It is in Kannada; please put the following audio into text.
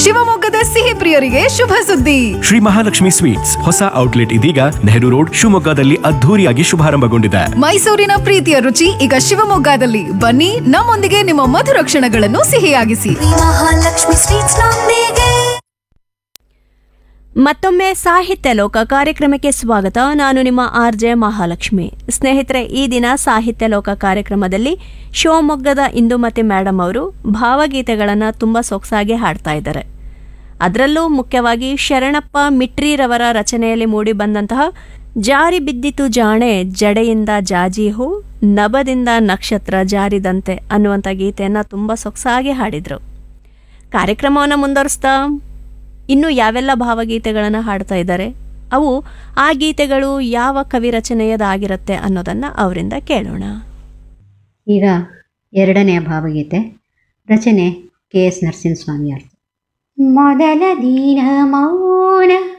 ಶಿವಮೊಗ್ಗದ ಸಿಹಿ ಪ್ರಿಯರಿಗೆ ಶುಭ ಸುದ್ದಿ ಶ್ರೀ ಮಹಾಲಕ್ಷ್ಮಿ ಸ್ವೀಟ್ಸ್ ಹೊಸ ಔಟ್ಲೆಟ್ ಇದೀಗ ನೆಹರು ರೋಡ್ ಶಿವಮೊಗ್ಗದಲ್ಲಿ ಅದ್ಧೂರಿಯಾಗಿ ಶುಭಾರಂಭಗೊಂಡಿದೆ ಮೈಸೂರಿನ ಪ್ರೀತಿಯ ರುಚಿ ಈಗ ಶಿವಮೊಗ್ಗದಲ್ಲಿ ಬನ್ನಿ ನಮ್ಮೊಂದಿಗೆ ನಿಮ್ಮ ಮಧುರ ಕ್ಷಣಗಳನ್ನು ಸಿಹಿಯಾಗಿಸಿ ಮಹಾಲಕ್ಷ್ಮಿ ಸ್ವೀಟ್ಸ್ ನೊಂದಿಗೆ ಮತ್ತೊಮ್ಮೆ ಸಾಹಿತ್ಯ ಲೋಕ ಕಾರ್ಯಕ್ರಮಕ್ಕೆ ಸ್ವಾಗತ ನಾನು ನಿಮ್ಮ ಆರ್ ಜೆ ಮಹಾಲಕ್ಷ್ಮಿ ಸ್ನೇಹಿತರೆ ಈ ದಿನ ಸಾಹಿತ್ಯ ಲೋಕ ಕಾರ್ಯಕ್ರಮದಲ್ಲಿ ಶಿವಮೊಗ್ಗದ ಇಂದುಮತಿ ಮೇಡಮ್ ಅವರು ಭಾವಗೀತೆಗಳನ್ನು ತುಂಬ ಸೊಗಸಾಗಿ ಹಾಡ್ತಾ ಇದ್ದಾರೆ ಅದರಲ್ಲೂ ಮುಖ್ಯವಾಗಿ ಶರಣಪ್ಪ ಮಿಟ್ರಿರವರ ರಚನೆಯಲ್ಲಿ ಮೂಡಿ ಬಂದಂತಹ ಜಾರಿ ಬಿದ್ದಿತು ಜಾಣೆ ಜಡೆಯಿಂದ ಜಾಜಿ ಹೂ ನಭದಿಂದ ನಕ್ಷತ್ರ ಜಾರಿದಂತೆ ಅನ್ನುವಂಥ ಗೀತೆಯನ್ನು ತುಂಬ ಸೊಗಸಾಗಿ ಹಾಡಿದರು ಕಾರ್ಯಕ್ರಮವನ್ನು ಮುಂದುವರಿಸ್ತಾ ಇನ್ನು ಯಾವೆಲ್ಲ ಭಾವಗೀತೆಗಳನ್ನು ಹಾಡ್ತಾ ಇದ್ದಾರೆ ಅವು ಆ ಗೀತೆಗಳು ಯಾವ ಕವಿ ರಚನೆಯದಾಗಿರುತ್ತೆ ಅನ್ನೋದನ್ನು ಅವರಿಂದ ಕೇಳೋಣ ಈಗ ಎರಡನೆಯ ಭಾವಗೀತೆ ರಚನೆ ಕೆ ಎಸ್ ನರಸಿಂಹಸ್ವಾಮಿ ಅವರು ಮೊದಲ ದಿನ ಮೌನ